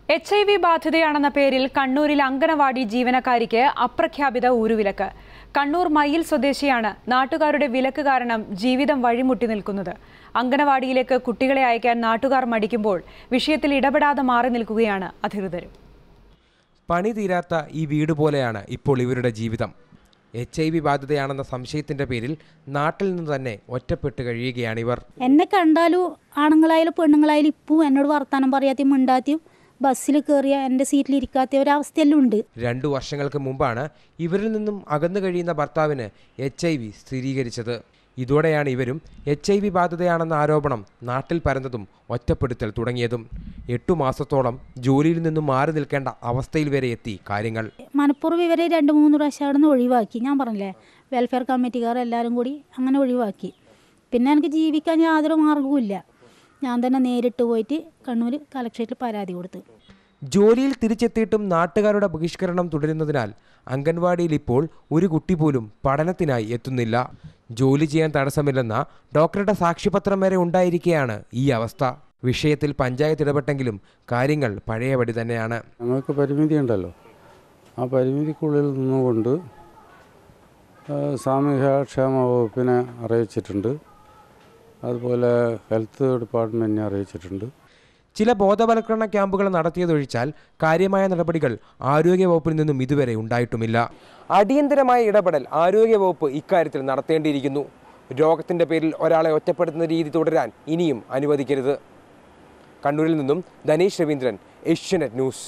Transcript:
H I V ബാധിതയാണെന്ന പേരിൽ കണ്ണൂരിൽ അങ്കനവാടി ജീവനക്കാരിക്ക് അപ്രഖ്യാപിത ഊരുവിലക്ക് കണ്ണൂർ മയ്യിൽ സ്വദേശിയാണ് നാട്ടുകാരുടെ വിലക്ക് കാരണം ജീവിതം വഴിമുട്ടി നിൽക്കുന്നത് അങ്കനവാടിയിലേക്ക് കുട്ടികളെ അയക്കാൻ നാട്ടുകാർ മടിക്കുമ്പോൾ വിഷയത്തിൽ ഇടപെടാതെ മാറി നിൽക്കുകയാണ് അധികൃതരും പണി തീരാത്ത ഈ വീട് പോലെയാണ് ഇപ്പോൾ ഇവരുടെ ജീവിതം എച്ച് ഐ വി ബാധിതയാണെന്ന സംശയത്തിന്റെ പേരിൽ നാട്ടിൽ നിന്ന് തന്നെ ഒറ്റപ്പെട്ട് കഴിയുകയാണിവർ എന്നെ കണ്ടാലും ആണുങ്ങളായാലും പെണ്ണുങ്ങളായാലും ഇപ്പം എന്നോട് വർത്തമാനം പറയാതെയും മിണ്ടാതെയും ബസ്സിൽ കയറിയ എൻ്റെ സീറ്റിൽ ഇരിക്കാത്ത ഒരവസ്ഥയെല്ലാം ഉണ്ട് രണ്ടു വർഷങ്ങൾക്ക് മുമ്പാണ് ഇവരിൽ നിന്നും അകന്നു കഴിയുന്ന ഭർത്താവിന് എച്ച് ഐ വി സ്ഥിരീകരിച്ചത് ഇതോടെയാണ് ഇവരും എച്ച് ഐ വി ബാധിതയാണെന്ന ആരോപണം നാട്ടിൽ പരന്നതും ഒറ്റപ്പെടുത്തൽ തുടങ്ങിയതും എട്ടു മാസത്തോളം ജോലിയിൽ നിന്നും മാറി നിൽക്കേണ്ട അവസ്ഥയിൽ വരെ എത്തി കാര്യങ്ങൾ മനപ്പുറം ഇവരെ രണ്ട് മൂന്ന് പ്രാവശ്യം അവിടെ നിന്ന് ഒഴിവാക്കി ഞാൻ പറഞ്ഞില്ലേ വെൽഫെയർ കമ്മിറ്റിക്കാർ എല്ലാവരും കൂടി അങ്ങനെ ഒഴിവാക്കി പിന്നെ എനിക്ക് ജീവിക്കാൻ യാതൊരു മാർഗവുമില്ല ഞാൻ തന്നെ നേരിട്ട് പോയിട്ട് കണ്ണൂർ കളക്ട്രേറ്റിൽ പരാതി കൊടുത്തു ജോലിയിൽ തിരിച്ചെത്തിയിട്ടും നാട്ടുകാരുടെ ബഹിഷ്കരണം തുടരുന്നതിനാൽ അംഗൻവാടിയിൽ ഇപ്പോൾ ഒരു കുട്ടി പോലും പഠനത്തിനായി എത്തുന്നില്ല ജോലി ചെയ്യാൻ തടസ്സമില്ലെന്ന ഡോക്ടറുടെ സാക്ഷ്യപത്രം വരെ ഉണ്ടായിരിക്കെയാണ് ഈ അവസ്ഥ വിഷയത്തിൽ പഞ്ചായത്ത് ഇടപെട്ടെങ്കിലും കാര്യങ്ങൾ പഴയപടി തന്നെയാണ് ഞങ്ങൾക്ക് പരിമിതി ഉണ്ടല്ലോ ആ പരിമിതിക്കുള്ളിൽ നിന്നുകൊണ്ട് ആ, സാമൂഹ്യക്ഷേമ വകുപ്പിനെ അറിയിച്ചിട്ടുണ്ട് അതുപോലെ ഹെൽത്ത് ഡിപ്പാർട്ട്മെൻറ്റിനെ അറിയിച്ചിട്ടുണ്ട് ചില ബോധവൽക്കരണ ക്യാമ്പുകൾ നടത്തിയതൊഴിച്ചാൽ കാര്യമായ നടപടികൾ ആരോഗ്യവകുപ്പിൽ നിന്നും ഇതുവരെ ഉണ്ടായിട്ടുമില്ല അടിയന്തരമായ ഇടപെടൽ ആരോഗ്യവകുപ്പ് ഇക്കാര്യത്തിൽ നടത്തേണ്ടിയിരിക്കുന്നു രോഗത്തിന്റെ പേരിൽ ഒരാളെ ഒറ്റപ്പെടുത്തുന്ന രീതി തുടരാൻ ഇനിയും അനുവദിക്കരുത് കണ്ണൂരിൽ നിന്നും ധനീഷ് രവീന്ദ്രൻ ഏഷ്യനെറ്റ് ന്യൂസ്